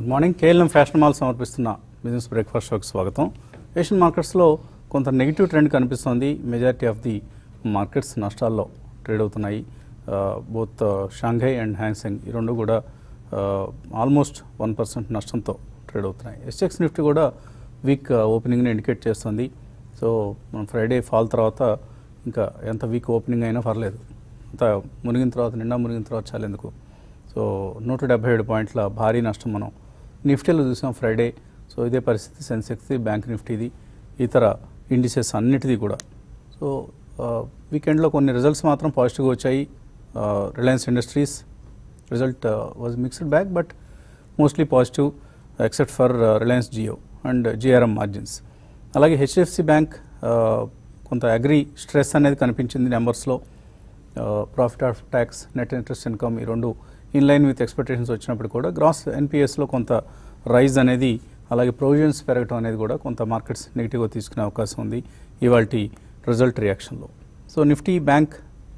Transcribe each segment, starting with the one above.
Good morning KLM fashion mall సమర్పిస్తున్న business breakfast షోకి స్వాగతం ఏషియన్ మార్కెట్స్లో కొంత నెగిటివ్ ట్రెండ్ కనిపిస్తోంది మెజారిటీ ఆఫ్ ది మార్కెట్స్ నష్టాల్లో ట్రేడ్ అవుతున్నాయి బోత్ షాంఘై అండ్ హ్యాంగ్సెంగ్ ఈ రెండు కూడా ఆల్మోస్ట్ వన్ పర్సెంట్ నష్టంతో ట్రేడ్ అవుతున్నాయి ఎస్ఎక్స్ నిఫ్టీ కూడా వీక్ ఓపెనింగ్ని ఇండికేట్ చేస్తుంది సో మనం ఫ్రైడే ఫాల్ తర్వాత ఇంకా ఎంత వీక్ ఓపెనింగ్ అయినా పర్లేదు అంత మునిగిన తర్వాత నిండా మునిగిన తర్వాత చాలా ఎందుకు సో నూట డెబ్బై ఏడు పాయింట్ల భారీ నష్టం మనం నిఫ్టీలో చూసాం ఫ్రైడే సో ఇదే పరిస్థితి సెన్సెక్స్ది బ్యాంక్ నిఫ్టీది ఇతర ఇండిసెస్ అన్నిటిది కూడా సో వీకెండ్లో కొన్ని రిజల్ట్స్ మాత్రం పాజిటివ్గా వచ్చాయి Reliance Industries result was mixed back but mostly positive except for Reliance Jio and GRM margins అలాగే హెచ్డిఎఫ్సి బ్యాంక్ కొంత అగ్రి స్ట్రెస్ అనేది కనిపించింది నెంబర్స్లో profit of tax net interest income ఈ రెండు ఇన్ లైన్ విత్ ఎక్స్పెక్టేషన్స్ వచ్చినప్పుడు కూడా గ్రాస్ ఎన్పిఎస్లో కొంత రైజ్ అనేది అలాగే ప్రొవిజన్స్ పెరగటం అనేది కూడా కొంత మార్కెట్స్ నెగిటివ్గా తీసుకునే అవకాశం ఉంది ఇవాళ రిజల్ట్ రియాక్షన్లో సో నిఫ్టీ బ్యాంక్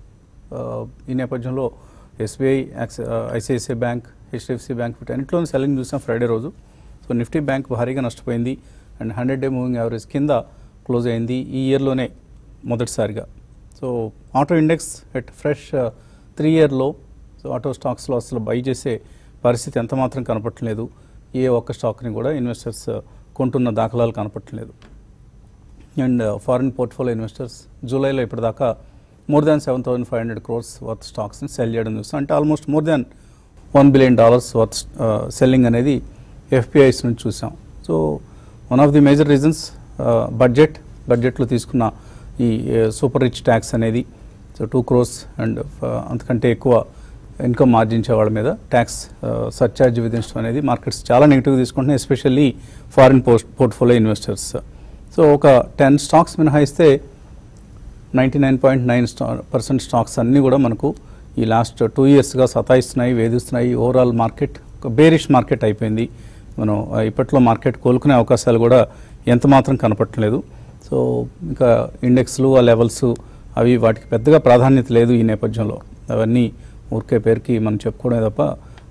ఈ నేపథ్యంలో SBI ICICI bank HDFC bank వీటన్నిటిలో సెల్లింగ్ చూసాం ఫ్రైడే రోజు సో నిఫ్టీ బ్యాంక్ భారీగా నష్టపోయింది and hundred day moving average కింద క్లోజ్ అయింది ఈ ఇయర్లోనే మొదటిసారిగా so auto index at fresh three year low so auto స్టాక్స్లో అసలు బై చేసే పరిస్థితి ఎంత మాత్రం కనపట్టలేదు ఏ ఒక్క స్టాక్ని కూడా ఇన్వెస్టర్స్ కొంటున్న దాఖలాలు కనపట్టలేదు అండ్ ఫారిన్ పోర్ట్ఫోలియో ఇన్వెస్టర్స్ జూలైలో ఇప్పటిదాకా more than seven thousand five hundred crores worth స్టాక్స్ని సెల్ చేయడం చూస్తాం అంటే almost more than one billion dollars worth selling అనేది ఎఫ్పిఐస్ నుంచి చూసాం so one of the major reasons budget బడ్జెట్లో తీసుకున్న ఈ సూపర్ రిచ్ ట్యాక్స్ అనేది సో టూ క్రోర్స్ అండ్ అంతకంటే ఎక్కువ ఇన్కమ్ ఆర్జించే వాళ్ళ మీద ట్యాక్స్ సర్చార్జ్ విధించడం అనేది మార్కెట్స్ చాలా నెగిటివ్గా తీసుకుంటున్నాయి especially foreign post portfolio investors so ఒక టెన్ స్టాక్స్ మినహాయిస్తే నైంటీ నైన్ పాయింట్ నైన్ స్టా పర్సెంట్ స్టాక్స్ అన్నీ కూడా మనకు ఈ లాస్ట్ టూ ఇయర్స్గా సతాయిస్తున్నాయి వేధిస్తున్నాయి ఓవరాల్ మార్కెట్ ఒక బేరిష్ మార్కెట్ అయిపోయింది మనం ఇప్పట్లో మార్కెట్ కోలుకునే అవకాశాలు కూడా ఎంత మాత్రం కనపట్టలేదు సో ఇంకా ఇండెక్స్లు ఆ లెవెల్స్ అవి వాటికి పెద్దగా ప్రాధాన్యత లేదు ఈ నేపథ్యంలో అవన్నీ ఊరికే పేరుకి మనం చెప్పుకోవడమే తప్ప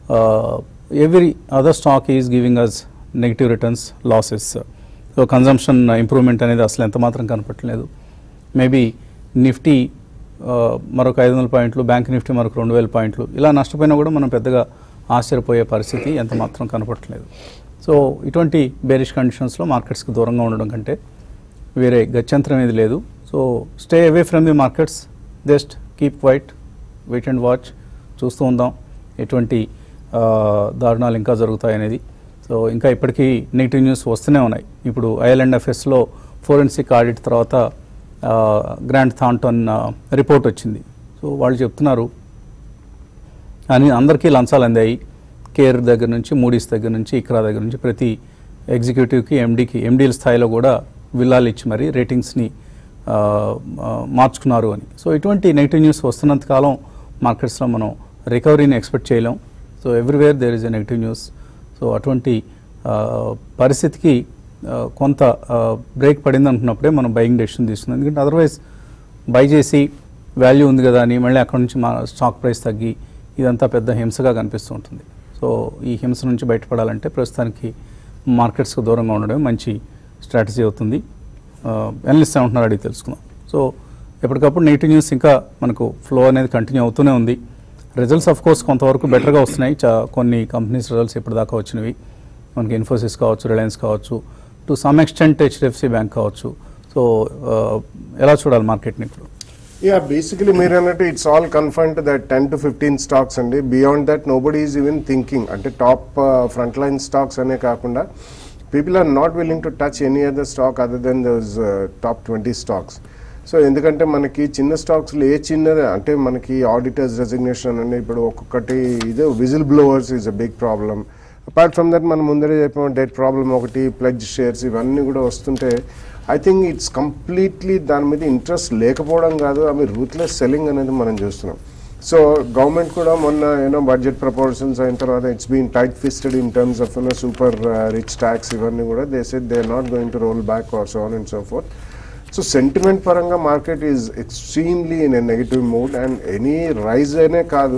every other stock is giving us negative returns losses so consumption improvement అనేది అసలు ఎంత మాత్రం కనపట్టలేదు మేబీ నిఫ్టీ మరొక ఐదు వందల పాయింట్లు బ్యాంక్ నిఫ్టీ మరొక రెండు వేల పాయింట్లు ఇలా నష్టపోయినా కూడా మనం పెద్దగా ఆశ్చర్యపోయే పరిస్థితి ఎంత మాత్రం కనపట్టలేదు సో ఇటువంటి బేరిష్ కండిషన్స్లో మార్కెట్స్కి దూరంగా ఉండడం కంటే వేరే గత్యంతరం ఏది లేదు so stay away from the markets just keep wait wait and watch చూస్తూ ఉందాం ఎటువంటి దారుణాలు ఇంకా జరుగుతాయి అనేది సో ఇంకా ఇప్పటికీ నెగిటివ్ న్యూస్ వస్తూనే ఉన్నాయి ఇప్పుడు ఐఎల్ఎండ్ ఎఫ్ఎస్లో ఫోరెన్సిక్ ఆడిట్ తర్వాత గ్రాండ్ థాంటన్ రిపోర్ట్ వచ్చింది సో వాళ్ళు చెప్తున్నారు అని అందరికీ లంచాలు అందాయి కేర్ దగ్గర నుంచి మూడీస్ దగ్గర నుంచి ఇక్రా దగ్గర నుంచి ప్రతి ఎగ్జిక్యూటివ్కి ఎండీకి ఎండీల స్థాయిలో కూడా విల్లాలు ఇచ్చి మరి రేటింగ్స్ని మార్చుకున్నారు అని సో ఇటువంటి నెగిటివ్ న్యూస్ వస్తున్నంత కాలం మార్కెట్స్లో మనం రికవరీని ఎక్స్పెక్ట్ చేయలేం so everywhere there is a negative news so అటువంటి పరిస్థితికి కొంత బ్రేక్ పడింది అనుకున్నప్పుడే మనం బయింగ్ డెసిషన్ తీసుకుంది ఎందుకంటే అదర్వైజ్ బై చేసి వాల్యూ ఉంది కదా అని మళ్ళీ అక్కడ నుంచి మా స్టాక్ ప్రైస్ తగ్గి ఇదంతా పెద్ద హింసగా కనిపిస్తూ ఉంటుంది సో ఈ హింస నుంచి బయటపడాలంటే ప్రస్తుతానికి మార్కెట్స్కు దూరంగా ఉండడం మంచి స్ట్రాటజీ అవుతుంది ఎనలిస్ట్ ఏమంటున్నారు అడిగి తెలుసుకుందాం సో ఎప్పటికప్పుడు నెగిటివ్ న్యూస్ ఇంకా మనకు ఫ్లో అనేది కంటిన్యూ అవుతూనే ఉంది రిజల్ట్స్ ఆఫ్ కోర్స్ కొంతవరకు బెటర్గా వస్తున్నాయి చా కొన్ని కంపెనీస్ రిజల్ట్స్ ఇప్పటిదాకా వచ్చినవి మనకి ఇన్ఫోసిస్ కావచ్చు రిలయన్స్ కావచ్చు to some extent HDFC bank కావచ్చు సో ఎలా చూడాలి మార్కెట్ని ఇప్పుడు యా బేసికలీ మీరు అన్నట్టు it's all confine to that ten to fifteen stocks అండి beyond that nobody is even thinking అంటే టాప్ ఫ్రంట్ లైన్ స్టాక్స్ అనే కాకుండా people are not willing to touch any other stock other than those top twenty stocks so ఎందుకంటే మనకి చిన్న స్టాక్స్లో ఏ చిన్నది అంటే మనకి ఆడిటర్స్ రెసిగ్నేషన్ అని ఇప్పుడు ఒక్కొక్కటి ఇదే whistle blowers is a big problem apart from that మనం ముందరే చెప్పాము డెట్ ప్రాబ్లం ఒకటి ప్లెడ్జ్ షేర్స్ ఇవన్నీ కూడా వస్తుంటే ఐ థింక్ ఇట్స్ కంప్లీట్లీ దాని మీద ఇంట్రెస్ట్ లేకపోవడం కాదు అవి రూత్లెస్ సెల్లింగ్ అనేది మనం చూస్తున్నాం సో గవర్నమెంట్ కూడా మొన్న యూనో బడ్జెట్ ప్రపోజల్స్ అయిన తర్వాత it's been tight fisted in terms of you know super rich tax ఇవన్నీ కూడా they set they are not going to roll back are so on and so forth so sentiment పరంగా market is extremely in a negative mood and any rise అనే కాదు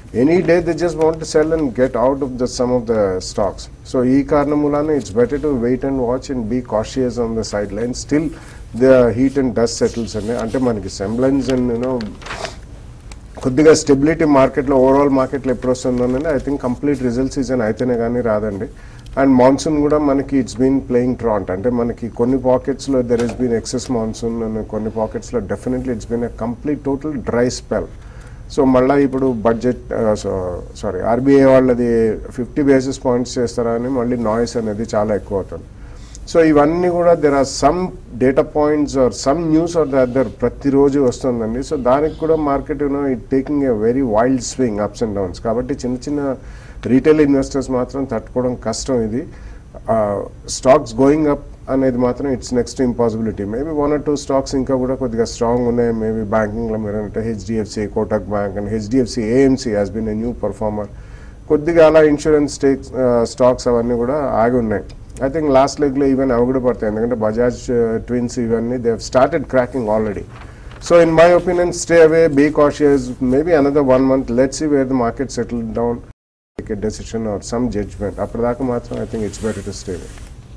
any day they just want sell and get out of the some of the stocks so ఈ కారణం మూలాన it's better to wait and watch and be cautious on the side line still the heat and dust settles అండి అంటే మనకి semblance and you know కొద్దిగా stability మార్కెట్లో overall మార్కెట్లో ఎప్పుడు వస్తుందోనండి I think complete result season అయితేనే కానీ రాదండి అండ్ మాన్సూన్ కూడా మనకి ఇట్స్ బీన్ ప్లేయింగ్ ట్రాంట్ అంటే మనకి కొన్ని పాకెట్స్లో there is been excess monsoon and కొన్ని పాకెట్స్లో definitely it's been a complete total dry spell so మళ్ళీ ఇప్పుడు బడ్జెట్ సారీ ఆర్బీఐ వాళ్ళది ఫిఫ్టీ బేసిస్ పాయింట్స్ చేస్తారా అని మళ్ళీ నాయిస్ అనేది చాలా ఎక్కువ అవుతుంది సో ఇవన్నీ కూడా there are some data points are some news are the other ప్రతిరోజు వస్తుందండి సో దానికి కూడా market you know it taking a very wild swing ups and downs కాబట్టి చిన్న చిన్న రీటైల్ ఇన్వెస్టర్స్ మాత్రం తట్టుకోవడం కష్టం ఇది స్టాక్స్ గోయింగ్ అప్ అనేది మాత్రం it's next impossibility maybe one or two stocks ఇంకా కూడా కొద్దిగా స్ట్రాంగ్ ఉన్నాయి మేబీ బ్యాంకింగ్లో మీరు అంటే HDFC Kotak bank and HDFC AMC has been a new performer కొద్దిగా అలా ఇన్సూరెన్స్ స్టేక్స్ స్టాక్స్ అవన్నీ కూడా ఆగి ఉన్నాయి ఐ థింక్ లాస్ట్ లెగ్లో ఈవెన్ అవి కూడా పడతాయి ఎందుకంటే బజాజ్ ట్విన్స్ ఇవన్నీ they started cracking already so in my opinion stay away be cautious maybe another one month let's see where the market settle down take a decision or some judgement అప్పటిదాకా మాత్రం I think it's better to stay away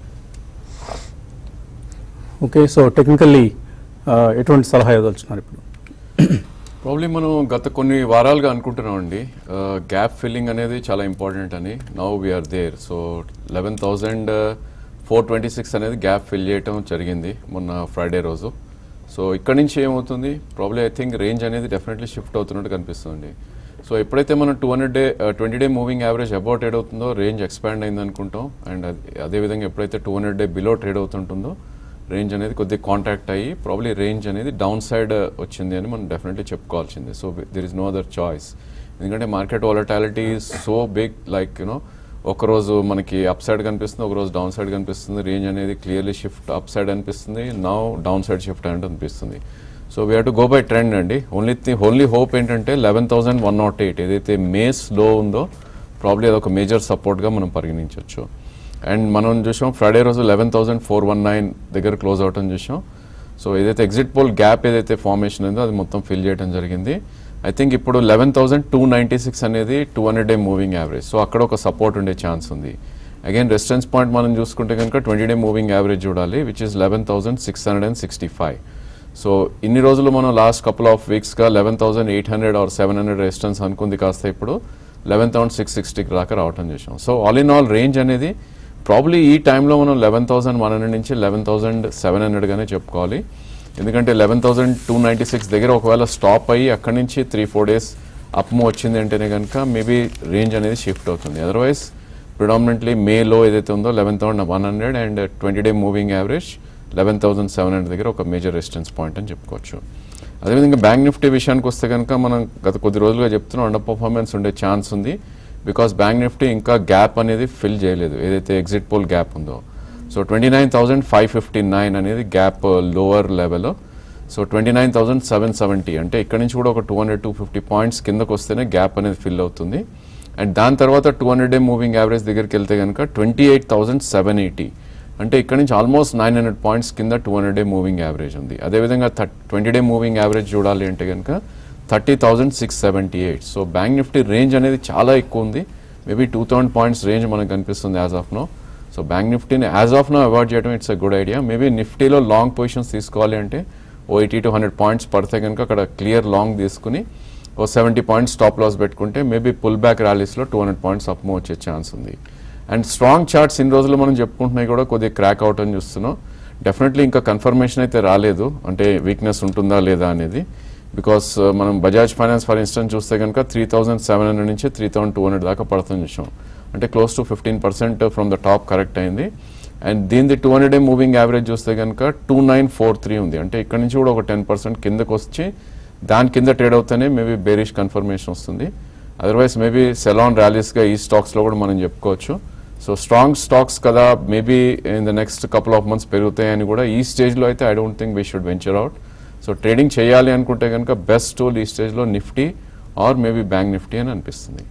okay so technically ఎటువంటి సలహా ఇవ్వదలుచున్నారు ఇప్పుడు probably మనం గత కొన్ని వారాలుగా అనుకుంటున్నాం అండి గ్యాప్ ఫిల్లింగ్ అనేది చాలా ఇంపార్టెంట్ అని now we're there so eleven thousand four twenty six అనేది గ్యాప్ ఫిల్ చేయటం జరిగింది మొన్న ఫ్రైడే రోజు సో ఇక్కడ నుంచి ఏమవుతుంది ప్రాబ్లీ ఐ థింక్ రేంజ్ అనేది డెఫినెట్లీ షిఫ్ట్ అవుతున్నట్టు కనిపిస్తుంది సో ఎప్పుడైతే మనం two hundred day twenty day moving average about trade అవుతుందో రేంజ్ ఎక్స్పాండ్ అయింది అనుకుంటాం అండ్ అదేవిధంగా ఎప్పుడైతే two hundred day below trade అవుతుంటుందో రేంజ్ అనేది కొద్దిగా కాంటాక్ట్ అయ్యి ప్రాబ్లీ రేంజ్ అనేది డౌన్ సైడ్ వచ్చింది అని మనం డెఫినెట్లీ చెప్పుకోవాల్సిందే so there is no other choice ఎందుకంటే market volatility so big like you know ఒకరోజు మనకి అప్ సైడ్ కనిపిస్తుంది ఒకరోజు డౌన్ సైడ్ కనిపిస్తుంది రేంజ్ అనేది క్లియర్లీ షిఫ్ట్ అప్ సైడ్ అనిపిస్తుంది నౌ డౌన్ సైడ్ షిఫ్ట్ అనేది అనిపిస్తుంది so we have to go by trend అండి ఓన్లీ ఓన్లీ హోప్ ఏంటంటే eleven thousand one nought eight ఏదైతే మేస్ లో ఉందో ప్రాబ్లీ అదొక మేజర్ సపోర్ట్గా మనం పరిగణించవచ్చు అండ్ మనం చూసాం ఫ్రైడే రోజు eleven thousand four one nine దగ్గర క్లోజ్ అవటం చూసాం సో ఏదైతే ఎగ్జిట్ పోల్ గ్యాప్ ఏదైతే ఫార్మేషన్ ఉందో అది మొత్తం ఫిల్ చేయడం జరిగింది ఐ థింక్ ఇప్పుడు eleven thousand two ninety six అనేది two hundred day moving average so అక్కడ ఒక సపోర్ట్ ఉండే ఛాన్స్ ఉంది అగైన్ రెసిస్టెన్స్ పాయింట్ మనం చూసుకుంటే కనుక ట్వంటీ డే మూవింగ్ యావరేజ్ చూడాలి which is eleven thousand six hundred and sixty five so ఇన్ని రోజులు మనం లాస్ట్ కపుల్ ఆఫ్ వీక్స్గా eleven thousand eight hundred or seven hundred resistance అనుకుంది కాస్త ఇప్పుడు లెవెన్ థౌసండ్ సిక్స్ సిక్స్టీకి దాకా రావటం చేసాం so all in all range అనేది ప్రాబ్లీ ఈ టైంలో మనం లెవెన్ థౌసండ్ వన్ హండ్రెడ్ నుంచి లెవెన్ థౌసండ్ సెవెన్ హండ్రెడ్గానే చెప్పుకోవాలి ఎందుకంటే eleven thousand two ninety six దగ్గర ఒకవేళ స్టాప్ అయ్యి అక్కడి నుంచి త్రీ ఫోర్ డేస్ అప్మో వచ్చింది అంటేనే కనుక మేబీ రేంజ్ అనేది షిఫ్ట్ అవుతుంది అదర్వైజ్ ప్రిడామినెంట్లీ మేలో ఏదైతే ఉందో eleven thousand one hundred and twenty day moving average eleven thousand seven hundred దగ్గర ఒక మేజర్ రెసిస్టెన్స్ పాయింట్ అని చెప్పుకోవచ్చు అదేవిధంగా బ్యాంక్ నిఫ్టీ విషయానికి వస్తే కనుక మనం గత కొద్ది రోజులుగా చెప్తున్నాం అండర్ పర్ఫార్మెన్స్ ఉండే ఛాన్స్ ఉంది బికాస్ బ్యాంక్ నిఫ్టీ ఇంకా గ్యాప్ అనేది ఫిల్ చేయలేదు ఏదైతే ఎగ్జిట్ పోల్ గ్యాప్ ఉందో so twenty nine thousand five fifty nine అనేది gap lower level so twenty nine thousand seven seventy అంటే ఇక్కడ నుంచి కూడా ఒక two hundred two fifty points కిందకు వస్తేనే గ్యాప్ అనేది ఫిల్ అవుతుంది అండ్ దాని తర్వాత two hundred day moving average దగ్గరికి వెళ్తే కనుక twenty eight thousand seven eighty అంటే ఇక్కడ నుంచి ఆల్మోస్ట్ నైన్ హండ్రెడ్ పాయింట్స్ కింద two hundred day moving average ఉంది అదేవిధంగా థర్ట్ ట్వంటీ డే మూవింగ్ యావరేజ్ చూడాలి అంటే కనుక thirty thousand six seventy eight so bank Nifty range అనేది చాలా ఎక్కువ ఉంది maybe two thousand points range మనకు కనిపిస్తుంది as of now so bank నిఫ్టీని యాజ్ ఆఫ్ నో అవాయిడ్ చేయడం it's a good idea maybe నిఫ్టీలో లాంగ్ పొజిషన్స్ తీసుకోవాలి అంటే ఓ ఎయిటీ టు హండ్రెడ్ పాయింట్స్ పడితే కనుక అక్కడ క్లియర్ లాంగ్ తీసుకుని ఓ సెవెంటీ పాయింట్స్ స్టాప్ లాస్ పెట్టుకుంటే మేబీ పుల్ బ్యాక్ ర్యాలీస్లో టూ హండ్రెడ్ పాయింట్స్ అప్ వచ్చే ఛాన్స్ ఉంది అండ్ స్ట్రాంగ్ చార్ట్స్ ఇన్ని రోజులు మనం చెప్పుకుంటున్నాయి కూడా కొద్దిగా క్రాక్ అవుట్ అని చూస్తున్నాం డెఫినెట్లీ ఇంకా కన్ఫర్మేషన్ అయితే రాలేదు అంటే వీక్నెస్ ఉంటుందా లేదా అనేది బికాస్ మనం బజాజ్ ఫైనాన్స్ ఫర్ ఇన్స్టెన్స్ చూస్తే కనుక త్రీ థౌసండ్ సెవెన్ హండ్రెడ్ నుంచి త్రీ థౌసండ్ టూ హండ్రెడ్ దాకా పడుతుంది చూసాం అంటే close to fifteen percent from the top correct అయింది అండ్ దీనిది two hundred day moving average చూస్తే కనుక టూ నైన్ ఫోర్ త్రీ ఉంది అంటే ఇక్కడ నుంచి కూడా ఒక టెన్ పర్సెంట్ కిందకు వచ్చి దాని కింద ట్రేడ్ అవుతేనే మేబీ బేరిష్ కన్ఫర్మేషన్ వస్తుంది అదర్వైజ్ మేబీ సెలాన్ ర్యాలీస్గా ఈ స్టాక్స్లో కూడా మనం చెప్పుకోవచ్చు సో స్ట్రాంగ్ స్టాక్స్ కదా maybe in the next couple of months పెరుగుతాయని కూడా ఈ స్టేజ్లో అయితే I don't think we should venture out so trading చేయాలి అనుకుంటే కనుక బెస్ట్ టూల్ ఈ స్టేజ్లో Nifty or maybe bank Nifty అని అనిపిస్తుంది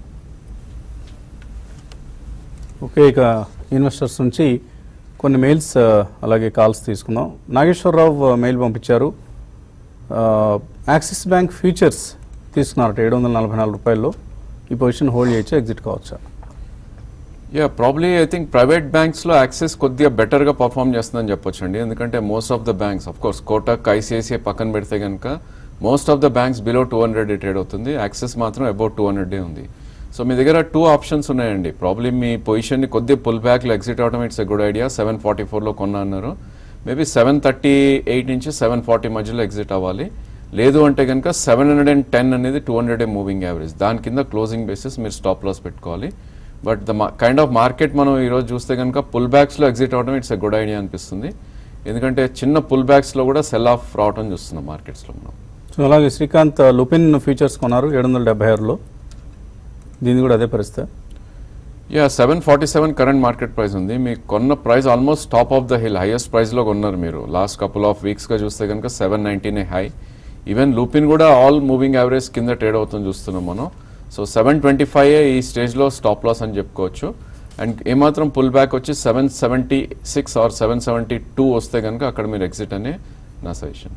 ఓకే ఇక ఇన్వెస్టర్స్ నుంచి కొన్ని మెయిల్స్ ఆ, అలాగే కాల్స్ తీసుకుందాం నాగేశ్వరరావు ఆ, మెయిల్ పంపించారు ఆ, యాక్సిస్ బ్యాంక్ ఫ్యూచర్స్ తీసుకున్నారట ఏడు వందల నలభై నాలుగు రూపాయల్లో ఈ పొజిషన్ హోల్డ్ చేయొచ్చు ఎగ్జిట్ కావచ్చా yeah probably I think private బ్యాంక్స్లో యాక్సెస్ కొద్దిగా బెటర్గా పర్ఫామ్ చేస్తుందని చెప్పొచ్చు అండి ఎందుకంటే most of the banks of course Kotak ICICI పక్కన పెడితే కనుక most of the banks below two hundred trade అవుతుంది యాక్సెస్ మాత్రం అబౌట్ టూ హండ్రెడ్ ఉంది సో మీ దగ్గర టూ ఆప్షన్స్ ఉన్నాయండి ప్రాబ్లీ మీ పొజిషన్ని కొద్దిగా పుల్ బ్యాక్లో ఎగ్జిట్ అవడం it's a good idea seven forty ఫోర్లో కొన్నా అన్నారు మేబీ సెవెన్ థర్టీ ఎయిట్ నుంచి సెవెన్ ఫార్టీ మధ్యలో ఎగ్జిట్ అవ్వాలి లేదు అంటే కనుక సెవెన్ హండ్రెడ్ అండ్ టెన్ అనేది టూ హండ్రెడ్ మూవింగ్ యావరేజ్ దాని కింద క్లోజింగ్ బేసిస్ మీరు స్టాప్ లాస్ పెట్టుకోవాలి but the kind of market మనం ఈరోజు చూస్తే కనుక పుల్ బ్యాక్స్లో ఎగ్జిట్ అవడం ఇట్స్ ఎ గుడ్ ఐడియా అనిపిస్తుంది ఎందుకంటే చిన్న పుల్ బ్యాక్స్లో కూడా సెల్ ఆఫ్ రావడం చూస్తున్నాం మార్కెట్స్లో మనం సో అలాగే శ్రీకాంత్ లుపిన్ ఫీచర్స్ కొన్నారు ఏడు వందల డెబ్బై ఆరులో దీని కూడా అదే పరిస్థితి yeah seven forty seven current market price ఉంది మీకు కొన్న price almost top of the hill highest ప్రైస్లో కొన్నారు మీరు లాస్ట్ కపుల్ ఆఫ్ వీక్స్గా చూస్తే కనుక సెవెన్ నైంటీనే హై ఈవెన్ లూపిన్ కూడా ఆల్ మూవింగ్ యావరేజ్ కింద ట్రేడ్ అవుతుంది చూస్తున్నాం మనం సో సెవెన్ ట్వంటీ ఫైవ్ ఈ స్టేజ్లో స్టాప్ లాస్ అని చెప్పుకోవచ్చు అండ్ ఏమాత్రం పుల్ బ్యాక్ వచ్చి seven seventy six or seven seventy two వస్తే కనుక అక్కడ మీరు ఎగ్జిట్ అనే నా suggestion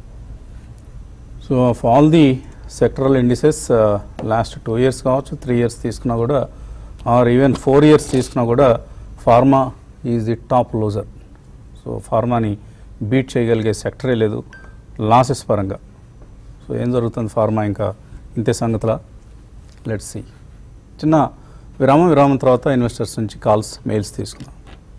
so of all the sectoral indices last two years కావచ్చు త్రీ ఇయర్స్ తీసుకున్నా కూడా ఆర్ ఈవెన్ ఫోర్ ఇయర్స్ తీసుకున్నా కూడా pharma is the top loser so ఫార్మాని బీట్ చేయగలిగే సెక్టరే లేదు లాసెస్ పరంగా సో ఏం జరుగుతుంది ఫార్మా ఇంకా ఇంతే సంగతుల లెట్స్ సి చిన్న విరామం విరామం తర్వాత ఇన్వెస్టర్స్ నుంచి కాల్స్ మెయిల్స్ తీసుకుందాం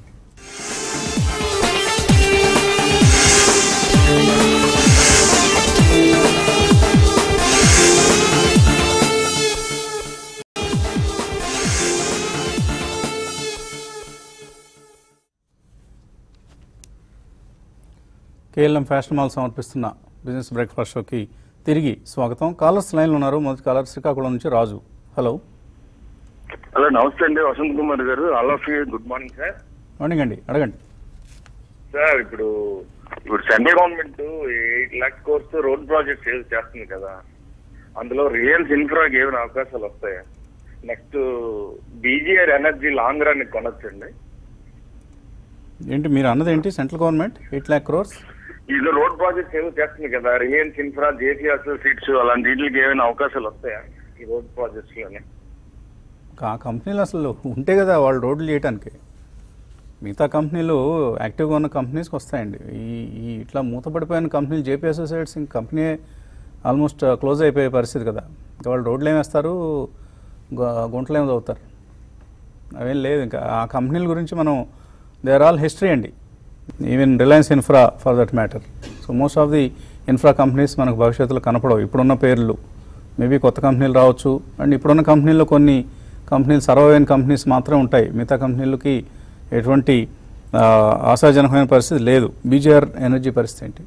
కేఎల్ఎం ఫ్యాషన్ మాల్ సమర్పిస్తున్న బిజినెస్ బ్రేక్ఫాస్ట్ షోకి తిరిగి స్వాగతం కాలర్స్ లైన్లో ఉన్నారు మొదటి కాలర్ శ్రీకాకుళం నుంచి రాజు హలో హలో నమస్తే అండి వసంత్ కుమార్ గారు all of you good morning sir morning అండి అడగండి సార్ ఇప్పుడు ఇప్పుడు central government eight lakhs crores road project చేస్తుంది కదా అందులో రిలయన్స్ ఇన్ఫ్రాకి ఏమైనా అవకాశాలు వస్తాయా next BGR energy long run కొనొచ్చండి ఏంటి మీరు అన్నది ఏంటి central government eight lakh crores ఇది రోడ్ ప్రాజెక్ట్ ఏదో చేస్తుంది కదా రిలయన్స్ ఇన్ఫ్రా జేసీ అసోసియేట్స్ అలాంటి వీటికి ఏమైనా అవకాశాలు వస్తాయా ఈ రోడ్ ప్రాజెక్ట్స్ లోనే ఆ కంపెనీలు అసలు ఉంటే కదా వాళ్ళు రోడ్లు చేయడానికి మిగతా కంపెనీలు యాక్టివ్గా ఉన్న కంపెనీస్కి వస్తాయండి ఈ ఈ ఇట్లా మూతపడిపోయిన కంపెనీలు జేపీ అసోసియేట్స్ ఇంక కంపెనీ ఆల్మోస్ట్ క్లోజ్ అయిపోయే పరిస్థితి కదా ఇంకా వాళ్ళు రోడ్లు ఏమేస్తారు గు- గుంటలు ఏమో చదువుతారు అవేం లేదు ఇంకా ఆ కంపెనీల గురించి మనం దే ఆర్ ఆల్ హిస్టరీ అండి even Reliance infra for that matter so most of the infra companies మనకు భవిష్యత్తులో కనపడవు ఇప్పుడున్న పేర్లు మేబీ కొత్త కంపెనీలు రావచ్చు అండ్ ఇప్పుడున్న కంపెనీల్లో కొన్ని కంపెనీలు సర్వైవ్ అయిన కంపెనీస్ మాత్రమే ఉంటాయి మిగతా కంపెనీలకి ఎటువంటి ఆ, ఆశాజనకమైన పరిస్థితి లేదు బీజేఆర్ ఎనర్జీ పరిస్థితి ఏంటి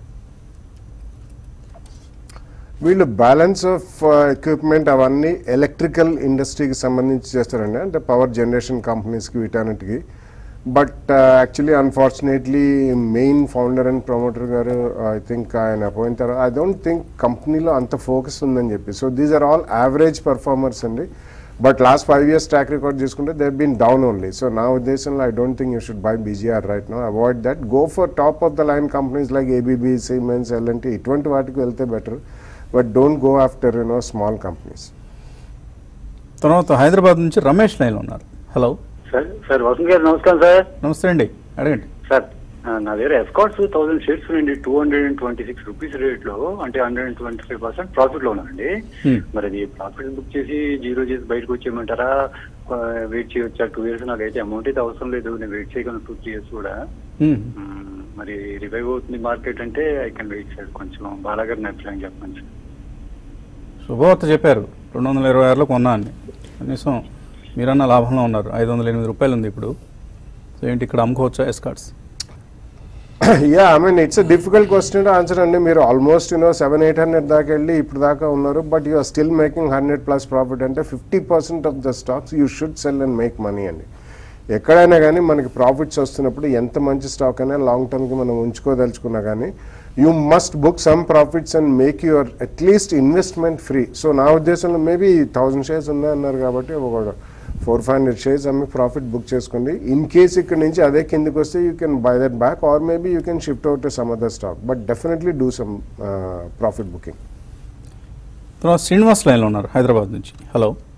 వీళ్ళు బ్యాలెన్స్ ఆఫ్ ఎక్విప్మెంట్ అవన్నీ ఎలక్ట్రికల్ ఇండస్ట్రీకి సంబంధించి చేస్తారండి అంటే పవర్ జనరేషన్ కంపెనీస్కి వీటన్నిటికి but actually unfortunately main founder and promoter గారు ఐ థింక్ ఆయన పోయిన తర్వాత ఐ డోంట్ థింక్ కంపెనీలో అంత ఫోకస్ ఉందని చెప్పి so these are all average performers అండి but last five years track record చూసుకుంటే they been down only so నా ఉద్దేశంలో I don't think you should buy BGR right now avoid that go for top of the line companies like ABB Siemens L and T ఇటువంటి వాటికి వెళ్తే better but don't go after you know small companies తర్వాత హైదరాబాద్ నుంచి రమేష్ లైన్లో ఉన్నారు hello sir sir Vasant గారు నమస్కారం sir నమస్తే అండి అడగండి సార్ ఆ, నా దగ్గర ఎస్కాట్స్ థౌసండ్ షేర్స్ ఉన్నాయండి two hundred and twenty six rupees rate లో అంటే hundred and twenty five percent profit లో ఉన్నాయండి Hmm. మరి అది ప్రాఫిట్ బుక్ చేసి జీరో చేసి బయటకు వచ్చేయమంటారా వెయిట్ చేయొచ్చా టూ ఇయర్స్ నాకైతే అమౌంట్ అయితే అవసరం లేదు నేను వెయిట్ చేయగలను టూ త్రీ ఇయర్స్ కూడా హ్మ్. మ్మ్, మరి రివైవ్ అవుతుంది మార్కెట్ అంటే ఐ కెన్ వెయిట్ సార్ కొంచెం బాలాగారు నచ్చలేని చెప్పండి సార్ శుభవార్త చెప్పారు రెండు వందల ఇరవై ఆరులో కొన్నా అని కనీసం మీరన్న లాభంలో ఉన్నారు ఐదు వందల ఎనిమిది రూపాయలు ఉంది ఇప్పుడు సో ఏంటి ఇక్కడ అమ్ముకోవచ్చా Escorts yeah I mean it's difficult question to answer అండి మీరు almost you know seven eight hundred దాకా వెళ్ళి ఇప్పుడు దాకా ఉన్నారు but you are still making hundred plus profit అంటే fifty percent of the stocks you should sell and make money అండి ఎక్కడైనా కానీ మనకి ప్రాఫిట్స్ వస్తున్నప్పుడు ఎంత మంచి స్టాక్ అయినా లాంగ్ టర్మ్కి మనం ఉంచుకోదలుచుకున్నా కానీ you must book some profits and make your at least investment free so నా ఉద్దేశంలో మేబీ థౌసండ్ షేర్స్ ఉన్నాయన్నారు కాబట్టి ఒక ఫోర్ ఫైవ్ హండ్రెడ్ షేర్స్ అమ్మి ప్రాఫిట్ బుక్ చేసుకోండి ఇన్ కేస్ ఇక్కడ నుంచి అదే కిందకి వస్తే you can buy that back or maybe you can shift out to some other stock but definitely do some profit booking తర్వాత శ్రీనివాస్ లైన్లో ఉన్నారు హైదరాబాద్ నుంచి హలో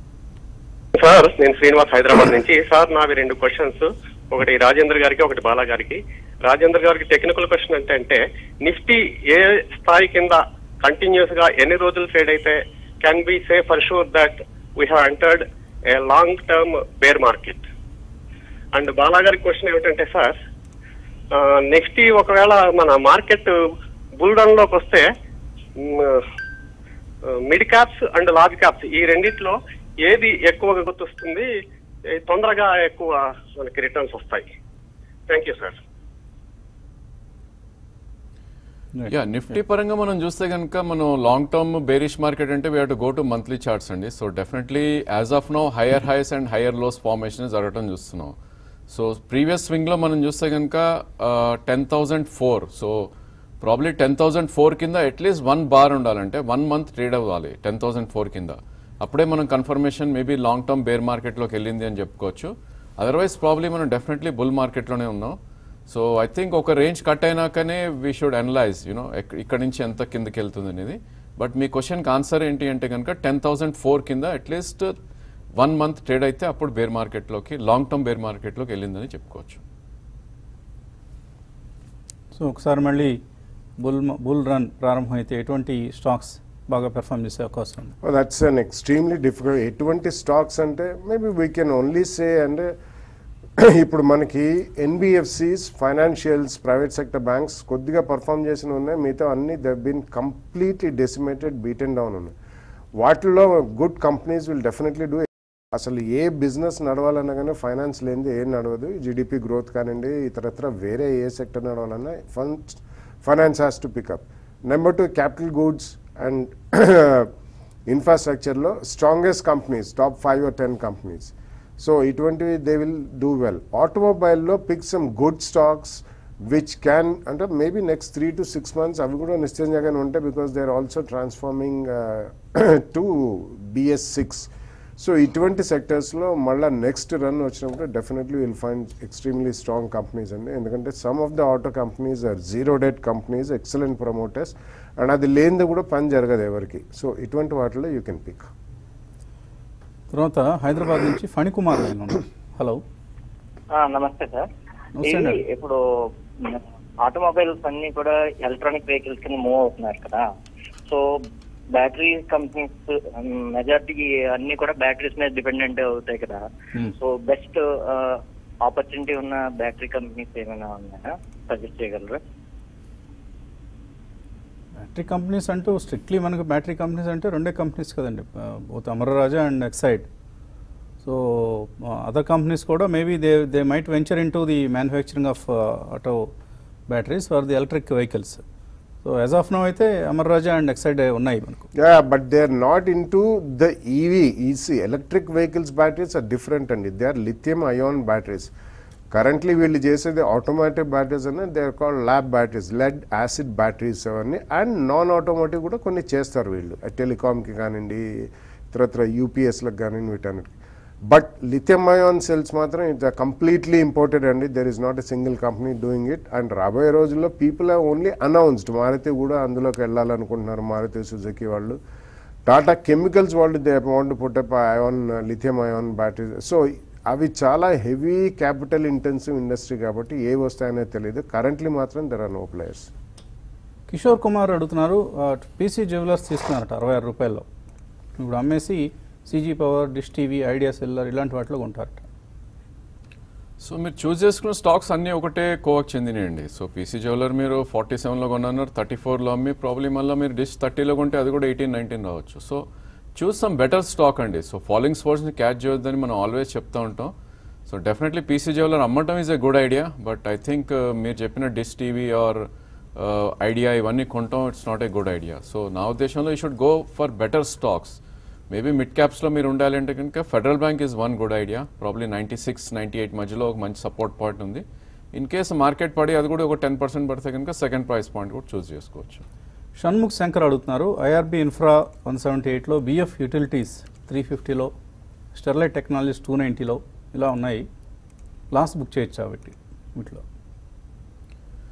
సార్ నేను శ్రీనివాస్ హైదరాబాద్ నుంచి సార్ నావి రెండు క్వశ్చన్స్ ఒకటి రాజేంద్ర గారికి ఒకటి బాలా గారికి రాజేంద్ర గారికి టెక్నికల్ క్వశ్చన్ అంటే అంటే నిఫ్టీ ఏ స్థాయి కింద కంటిన్యూస్ గా ఎన్ని రోజులు ట్రేడ్ అయితే can be say for sure that we have entered a long term bear market and Bala గారి క్వశ్చన్ ఏమిటంటే సార్ నెక్స్ట్ ఒకవేళ మన మార్కెట్ బుల్డన్ లోకి వస్తే mid caps and large caps ఈ రెండిట్లో ఏది ఎక్కువగా గుర్తొస్తుంది ఏ తొందరగా ఎక్కువ మనకి రిటర్న్స్ వస్తాయి thank you sir ya Nifty పరంగా మనం చూస్తే కనుక మనం లాంగ్ టర్మ్ బేరిష్ మార్కెట్ అంటే we to go to monthly charts అండి so definitely as of now higher highs and higher lows formation జరగడం చూస్తున్నాం సో ప్రీవియస్ స్వింగ్లో మనం చూస్తే కనుక ten thousand four so probably ten thousand four కింద at least one bar ఉండాలంటే వన్ మంత్ ట్రేడ్ అవ్వాలి టెన్ థౌజండ్ ఫోర్ కింద అప్పుడే మనం confirmation maybe long term bear మార్కెట్లోకి వెళ్ళింది అని చెప్పుకోవచ్చు అదర్వైజ్ ప్రాబ్లీ మనం డెఫినెట్లీ బుల్ మార్కెట్లోనే ఉన్నాం సో ఐ థింక్ ఒక రేంజ్ కట్ అయినాకనే వీ షుడ్ అనలైజ్ యూనో ఇక్కడ నుంచి ఎంత కిందకి వెళ్తుంది అనేది బట్ మీ క్వశ్చన్కి ఆన్సర్ ఏంటి అంటే కనుక టెన్ థౌసండ్ ఫోర్ కింద అట్లీస్ట్ వన్ మంత్ ట్రేడ్ అయితే అప్పుడు బేర్ మార్కెట్లోకి లాంగ్ టర్మ్ బేర్ మార్కెట్లోకి వెళ్ళిందని చెప్పుకోవచ్చు సో ఒకసారి మళ్ళీ బుల్ బుల్ రన్ ప్రారంభమైతే ఎటువంటి స్టాక్స్ బాగా పెర్ఫామ్ చేసే అవకాశం ఉంది దట్స్ అన్ ఎక్స్ట్రీమ్లీ డిఫికల్ట్ ఎటువంటి స్టాక్స్ అంటే maybe we can only say అంటే ఇప్పుడు మనకి NBFCs financials private sector banks కొద్దిగా పర్ఫామ్ చేసిన ఉన్నాయి మిగతా అన్ని they been completely decimated beat and down ఉన్నాయి వాటిల్లో good companies will definitely do అసలు ఏ బిజినెస్ నడవాలన్నా కానీ ఫైనాన్స్ లేనిది ఏం నడవదు జీడిపి గ్రోత్ కానివ్వండి ఇతరత్ర వేరే ఏ సెక్టర్ నడవాలన్నా funds finance has to pick up number two capital goods and ఇన్ఫ్రాస్ట్రక్చర్లో strongest companies top five or ten companies so ఇటువంటివి దే విల్ డూ వెల్ ఆటోమొబైల్లో pick some good stocks which can అంటే maybe next three to six months అవి కూడా నిశ్చయంగానే ఉంటాయి because they are also transforming to BS six so ఇటువంటి సెక్టర్స్లో మళ్ళీ నెక్స్ట్ రన్ వచ్చినప్పుడు definitely will find extremely strong companies అండి ఎందుకంటే some of the auto companies are zero debt companies excellent promoters and అది లేనిది కూడా పని జరగదు ఎవరికి సో ఇటువంటి వాటిలో యూ కెన్ పిక్ తర్వాత హైదరాబాద్ నుంచి ఫణికుమార్ లైన్ ఉన్నారు హలో ఆ, నమస్తే సార్ నమస్తే ఇది అండి. ఇప్పుడు ఆటోమొబైల్స్ అన్ని కూడా ఎలక్ట్రానిక్ వెహికల్స్ కింద మూవ్ అవుతున్నారు కదా సో బ్యాటరీ కంపెనీస్ మెజార్టీ అన్ని కూడా బ్యాటరీస్ మీద డిపెండెంట్ అవుతాయి కదా Hmm. సో బెస్ట్ ఆపర్చునిటీ ఉన్న బ్యాటరీ కంపెనీస్ ఏమైనా ఉన్నాయా సజెస్ట్ చేయగలరా బ్యాటరీ కంపెనీస్ అంటూ స్ట్రిక్ట్లీ మనకు బ్యాటరీ కంపెనీస్ అంటే రెండే కంపెనీస్ కదండి both Amara Raja and Exide so other companies కూడా maybe they they might venture into the manufacturing of auto batteries for the electric vehicles so as of now అయితే Amara Raja and Exide ఉన్నాయి మనకు ya but they are not into the EV EC electric vehicles batteries are different అండి they are lithium ion batteries currently వీళ్ళు చేసేది automatic batteries అని they are called lab batteries lead acid batteries అవన్నీ and non automotive కూడా కొన్ని చేస్తారు వీళ్ళు టెలికామ్కి కానివ్వండి ఇతరత్ర యూపీఎస్లకు కానివ్వండి వీటన్నిటికి బట్ లిథియం అయాన్ సెల్స్ మాత్రం ఇట్ కంప్లీట్లీ ఇంపోర్టెడ్ అండి there is not a single company doing it and రాబోయే రోజుల్లో people have only announced Maruti కూడా అందులోకి వెళ్ళాలనుకుంటున్నారు మారుతి సుజుకి వాళ్ళు టాటా కెమికల్స్ వాళ్ళు they want put up ion lithium ion battery so అవి చాలా హెవీ క్యాపిటల్ ఇంటెన్సివ్ ఇండస్ట్రీ కాబట్టి ఏ వస్తాయనేది తెలియదు కరెంట్లీ మాత్రం there are no players Kishore Kumar అడుగుతున్నారు పీసీ జ్యువెలర్స్ తీసుకున్నారట అరవై ఆరు రూపాయల్లో ఇప్పుడు అమ్మేసి CG Power Dish TV Idea Cellular ఇలాంటి వాటిలో కొంటారట సో మీరు చూస్ చేసుకున్న స్టాక్స్ అన్నీ ఒకటే కోవకు చెందినాయండి సో పీసీ జ్యువెలర్ మీరు ఫార్టీ సెవెన్లో కొన్నారు థర్టీ ఫోర్లో అమ్మి ప్రాబ్లమ్ మళ్ళీ మీరు డిష్ థర్టీలో కొంటే అది కూడా ఎయిటీన్ నైన్టీన్ రావచ్చు so choose some better stock అండి సో ఫాలోయింగ్ స్పోర్ట్స్ని క్యాచ్ చేయొద్దని మనం ఆల్వేస్ చెప్తూ ఉంటాం సో డెఫినెట్లీ పీసీ జ్యువెలర్ అమ్మటం is a good idea but I think మీరు చెప్పిన డిష్ టీవీ ఆర్ ఐడియా ఇవన్నీ కొంటాం it's not a good idea so నా ఉద్దేశంలో you should go for better stocks maybe mid క్యాప్స్లో మీరు ఉండాలి అంటే కనుక Federal Bank is one good idea probably ninety six ninety eight మధ్యలో ఒక మంచి సపోర్ట్ పాయింట్ ఉంది ఇన్ కేస్ మార్కెట్ పడి అది కూడా ఒక టెన్ పర్సెంట్ పడితే కనుక సెకండ్ ప్రైస్ పాయింట్ కూడా చూస్ చేసుకోవచ్చు షణ్ముఖ్ శంకర్ అడుగుతున్నారు ఐఆర్బి ఇన్ఫ్రా వన్ సెవెంటీ ఎయిట్లో బిఎఫ్ యూటిలిటీస్ త్రీ ఫిఫ్టీలో స్టెర్లైట్ టెక్నాలజీస్ టూ నైంటీలో ఇలా ఉన్నాయి లాస్ట్ బుక్ చేయొచ్చు కాబట్టి వీటిలో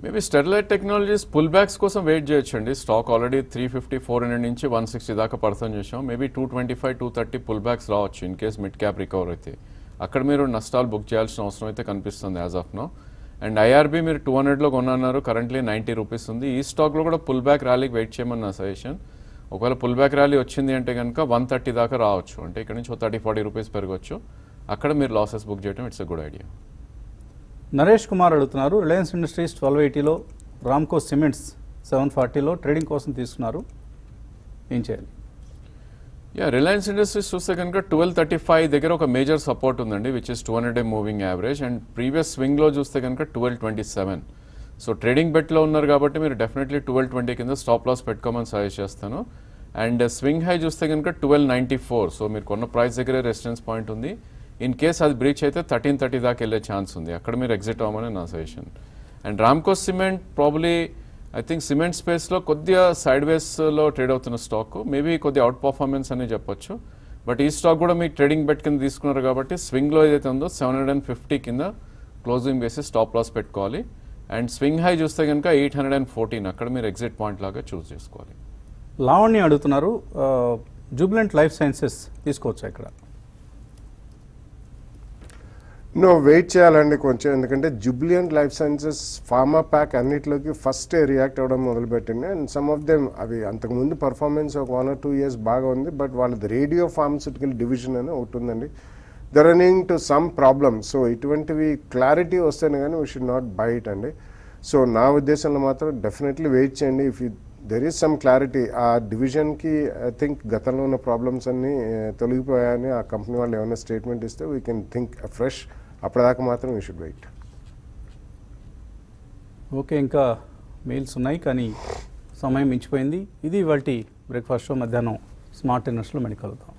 maybe Sterlite Technologies pull backs కోసం వెయిట్ చేయొచ్చండి stock already three fifty four hundred నుంచి వన్ సిక్స్టీ దాకా పడుతుంది చూసాం maybe two twenty five two thirty pull backs రావచ్చు in case mid cap recover అయితే అక్కడ మీరు నష్టాలు బుక్ చేయాల్సిన అవసరం అయితే కనిపిస్తుంది as of now and IRB మీరు టూ హండ్రెడ్లో కొన్నారు కరెంట్లీ నైంటీ రూపీస్ ఉంది ఈ స్టాక్లో కూడా పుల్ బ్యాక్ ర్యాలీకి వెయిట్ చేయమని నా సజెషన్ ఒకవేళ పుల్ బ్యాక్ ర్యాలీ వచ్చింది అంటే కనుక వన్ థర్టీ దాకా రావచ్చు అంటే ఇక్కడ నుంచి థర్టీ ఫార్టీ రూపీస్ పెరగవచ్చు అక్కడ మీరు లాసెస్ బుక్ చేయడం it's a good idea Naresh Kumar అడుగుతున్నారు రిలయన్స్ ఇండస్ట్రీస్ ట్వెల్వ్ ఎయిటీలో రామ్కో సిమెంట్స్ సెవెన్ ఫార్టీలో ట్రేడింగ్ కోసం తీసుకున్నారు ఏం చేయాలి యా రిలయన్స్ ఇండస్ట్రీస్ చూస్తే కనుక ట్వెల్వ్ థర్టీ ఫైవ్ దగ్గర ఒక మేజర్ సపోర్ట్ ఉందండి which is two hundred day moving average and previous స్వింగ్లో చూస్తే కనుక twelve twenty seven so trading బెట్లో ఉన్నారు కాబట్టి మీరు డెఫినెట్లీ ట్వెల్వ్ ట్వంటీ కింద స్టాప్ లాస్ పెట్టుకోమని సజెస్ట్ చేస్తాను అండ్ స్వింగ్ హై చూస్తే కనుక ట్వెల్వ్ నైంటీ ఫోర్ సో మీరు కొన్న ప్రైస్ దగ్గరే రెసిడెన్స్ పాయింట్ ఉంది ఇన్ కేస్ అది బ్రీచ్ అయితే థర్టీన్ థర్టీ దాకా వెళ్ళే ఛాన్స్ ఉంది అక్కడ మీరు ఎగ్జిట్ అవ్వమని నా suggestion and Ramco cement probably I think cement స్పేస్లో కొద్దిగా సైడ్ వేస్లో ట్రేడ్ అవుతున్న స్టాక్ మేబీ కొద్దిగా అవుట్ పర్ఫార్మెన్స్ అని చెప్పొచ్చు బట్ ఈ స్టాక్ కూడా మీకు ట్రేడింగ్ బెట్ కింద తీసుకున్నారు కాబట్టి స్వింగ్లో ఏదైతే ఉందో సెవెన్ హండ్రెడ్ అండ్ ఫిఫ్టీ కింద క్లోజింగ్ వేసి స్టాప్ లాస్ పెట్టుకోవాలి అండ్ స్వింగ్ హై చూస్తే కనుక ఎయిట్ హండ్రెడ్ అండ్ ఫోర్టీన్ అక్కడ మీరు ఎగ్జిట్ పాయింట్ లాగా చూస్ చేసుకోవాలి లావణ్య అడుగుతున్నారు జూబిలెంట్ లైఫ్ సైన్సెస్ తీసుకోవచ్చా ఇక్కడ నో వెయిట్ చేయాలండి కొంచెం ఎందుకంటే Jubilant Life Sciences pharma pack అన్నిటిలోకి ఫస్ట్ రియాక్ట్ అవ్వడం మొదలుపెట్టింది అండ్ సమ్ ఆఫ్ దెమ్ అవి అంతకుముందు పర్ఫార్మెన్స్ ఒక వన్ ఆర్ టూ ఇయర్స్ బాగా ఉంది బట్ వాళ్ళది రేడియో ఫార్మస్యూటికల్ డివిజన్ అని ఒకటి ఉందండి they running to some problem so ఇటువంటివి క్లారిటీ వస్తేనే కానీ వీ షుడ్ నాట్ బైట్ అండి సో నా ఉద్దేశంలో మాత్రం డెఫినెట్లీ వెయిట్ చేయండి if you there is some clarity ఆ డివిజన్కి ఐ థింక్ గతంలో ఉన్న ప్రాబ్లమ్స్ అన్నీ eh, తొలగిపోయాయని ఆ కంపెనీ వాళ్ళు ఏమైనా స్టేట్మెంట్ ఇస్తే వీ కెన్ థింక్ ఫ్రెష్ అప్పటిదాకా మాత్రం వీ షుడ్ వెయిట్ ఓకే ఇంకా మెయిల్స్ ఉన్నాయి కానీ సమయం మించిపోయింది ఇది ఇవాళ బ్రేక్ఫాస్ట్ షో మధ్యాహ్నం స్మార్ట్ ఇన్వెస్ట్లో మళ్ళీ కలుద్దాం